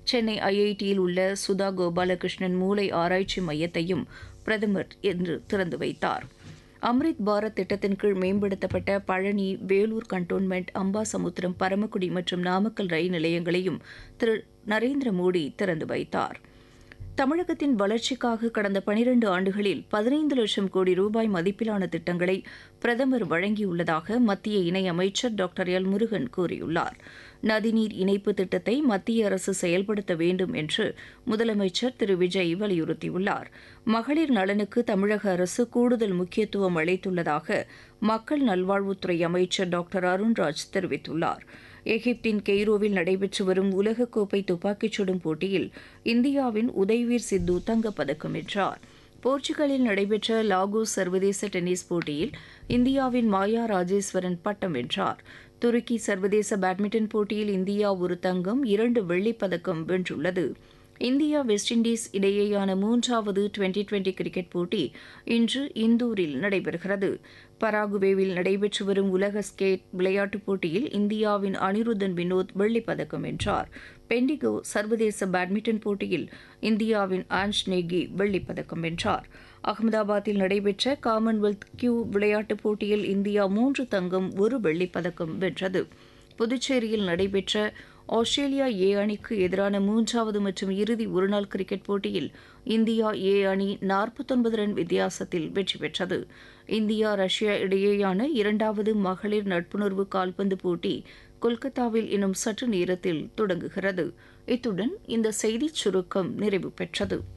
சென்னை ஐஐடியில் உள்ள சுதா கோபாலகிருஷ்ணன் மூளை ஆராய்ச்சி மையத்தையும் பிரதமர் இன்று திறந்து வைத்தார் அம்ரித் பாரத் திட்டத்தின் கீழ் மேம்படுத்தப்பட்ட பழனி வேலூர் கண்டோன்மெண்ட் அம்பாசமுத்திரம் பரமக்குடி மற்றும் நாமக்கல் ரயில் நிலையங்களையும் திரு நரேந்திர மோடி திறந்து வைத்தார் தமிழகத்தின் வளர்ச்சிக்காக கடந்த பனிரண்டு ஆண்டுகளில் பதினைந்து லட்சம் கோடி ரூபாய் மதிப்பிலான திட்டங்களை பிரதமர் வழங்கியுள்ளதாக மத்திய இணையமைச்சர் டாக்டர் எல் முருகன் கூறியுள்ளார் நதிநீர் இணைப்பு திட்டத்தை மத்திய அரசு செயல்படுத்த வேண்டும் என்று முதலமைச்சர் திரு விஜய் வலியுறுத்தியுள்ளார் மகளிர் நலனுக்கு தமிழக அரசு கூடுதல் முக்கியத்துவம் அளித்துள்ளதாக மக்கள் நல்வாழ்வுத்துறை அமைச்சர் டாக்டர் அருண்ராஜ் தெரிவித்துள்ளார் எகிப்தின் கெய்ரோவில் நடைபெற்று வரும் உலகக்கோப்பை துப்பாக்கிச் சுடும் போட்டியில் இந்தியாவின் உதய்வீர் சித்து தங்கப்பதக்கம் வென்றார் போர்ச்சுகலில் நடைபெற்ற லாகோஸ் சர்வதேச டென்னிஸ் போட்டியில் இந்தியாவின் மாயா ராஜேஸ்வரன் பட்டம் வென்றார் துருக்கி சர்வதேச பேட்மிண்டன் போட்டியில் இந்தியா ஒரு தங்கம் இரண்டு வெள்ளிப் பதக்கம் வென்றுள்ளது இந்தியா வெஸ்ட் இண்டீஸ் இடையேயான மூன்றாவது டுவெண்டி டுவெண்டி கிரிக்கெட் போட்டி இன்று இந்தூரில் நடைபெறுகிறது பராகுவேவில் நடைபெற்று வரும் உலக ஸ்கேட் விளையாட்டுப் போட்டியில் இந்தியாவின் அனிருத்தன் வினோத் வெள்ளிப் பதக்கம் வென்றார் பெண்டிகோ சர்வதேச பேட்மிண்டன் போட்டியில் இந்தியாவின் ஆன்ஷ் நேகி வெள்ளிப் பதக்கம் வென்றார் அகமதாபாத்தில் நடைபெற்ற காமன்வெல்த் கியூ விளையாட்டுப் போட்டியில் இந்தியா மூன்று தங்கம் ஒரு வெள்ளிப் பதக்கம் வென்றது புதுச்சேரியில் நடைபெற்ற ஆஸ்திரேலியா ஏ அணிக்கு எதிரான மூன்றாவது மற்றும் இறுதி ஒருநாள் கிரிக்கெட் போட்டியில் இந்தியா ஏ அணி நாற்பத்தொன்பது ரன் வித்தியாசத்தில் வெற்றி பெற்றது இந்தியா ரஷ்யா இடையேயான இரண்டாவது மகளிர் நட்புணர்வு கால்பந்து போட்டி கொல்கத்தாவில் இன்னும் சற்று நேரத்தில் தொடங்குகிறது இத்துடன் இந்த செய்திச் சுருக்கம் நிறைவு பெற்றது